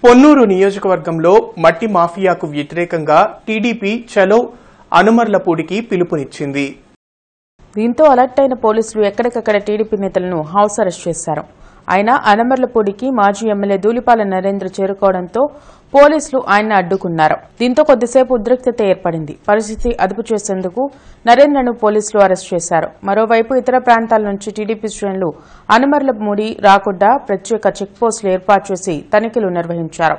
పొన్నూరు నియోజకవర్గంలో మట్టి మాఫియాకు వ్యతిరేకంగా టీడీపీ చలో అనుమర్లపూడికి పిలుపునిచ్చింది దీంతో అలర్ట్ అయిన పోలీసులు ఎక్కడికక్కడ టీడీపీ నేతలను హౌస్ అరెస్ట్ చేశారు అయినా అనమర్లపూడికి మాజీ ఎమ్మెల్యే దూలిపాల నరేంద్ర చేరుకోవడంతో పోలీసులు ఆయన్ని అడ్డుకున్నారు దీంతో కొద్దిసేపు ఉద్రిక్తత ఏర్పడింది పరిస్థితి అదుపు చేసేందుకు నరేంద్రను పోలీసులు అరెస్ట్ చేశారు మరోవైపు ఇతర ప్రాంతాల నుంచి టీడీపీ శ్రేణులు అనుమర్లపూడి రాకుండా ప్రత్యేక చెక్పోస్టులు ఏర్పాటు చేసి తనిఖీలు నిర్వహించారు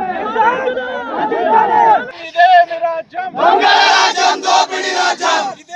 ఇదే మీ రాజ్యం దొంగ రాజ్యం దోపిడీ రాజ్యం